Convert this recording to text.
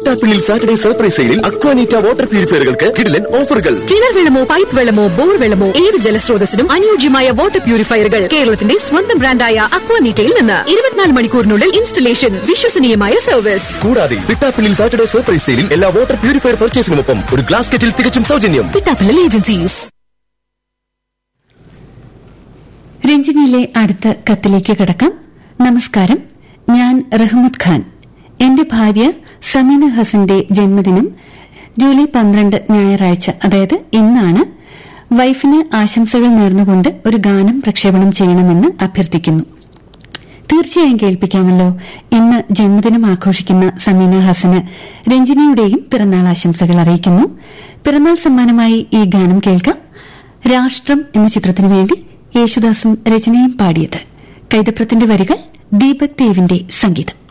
Pittappillil Saturday surprise സെയിലിൽ Aquaneeta water പ്യൂരിഫയറുകൾക്ക് കിടിലൻ ഓഫറുകൾ കിണർ വെള്ളമോ പൈപ്പ് വെള്ളമോ ബോർ വെള്ളമോ ഏത് ജലസ്രോതസ്സിനും അനുയോജ്യമായ വാട്ടർ പ്യൂരിഫയറുകൾ കേരളത്തിന്റെ സ്വന്തം ബ്രാൻഡായ അക്വാനീറ്റയിൽ നിന്ന് ഇരുപത്തിനാല് മണിക്കൂറിനുള്ളിൽ ഇൻസ്റ്റലേഷൻ വിശ്വസനീയമായ സർവീസ് കൂടാതെ പിട്ടാപ്പിള്ളിൽ സാറ്റർഡേ സർപ്രൈസ് സെയിലിൽ എല്ലാ വാട്ടർ പ്യൂരിഫയർ പർച്ചേസിനുമൊപ്പം ഒരു ഗ്ലാസ് കെറ്റിൽ തികച്ചും സൗജന്യം പിട്ടാപ്പിള്ളൽ ഏജൻസീസ് രഞ്ജിനിയിലെ അടുത്ത കത്തിലേക്ക് കിടക്കാം നമസ്കാരം ഞാൻ റഹ്മദ് ഖാൻ എന്റെ ഭാര്യ സമീന ഹസന്റെ ജന്മദിനം ജൂലൈ പന്ത്രണ്ട് ഞായറാഴ്ച അതായത് ഇന്നാണ് വൈഫിന് ആശംസകൾ നേർന്നുകൊണ്ട് ഒരു ഗാനം പ്രക്ഷേപണം ചെയ്യണമെന്ന് അഭ്യർത്ഥിക്കുന്നു തീർച്ചയായും കേൾപ്പിക്കാമല്ലോ ഇന്ന് ജന്മദിനം ആഘോഷിക്കുന്ന സമീന ഹസന് രഞ്ജിനിയുടെയും പിറന്നാൾ ആശംസകൾ അറിയിക്കുന്നു പിറന്നാൾ സമ്മാനമായി ഈ ഗാനം കേൾക്കാം രാഷ്ട്രം എന്ന ചിത്രത്തിനു വേണ്ടി യേശുദാസും രചനയും പാടിയത് കൈതപ്രത്തിന്റെ വരികൾ ദീപക് ദേവിന്റെ സംഗീതം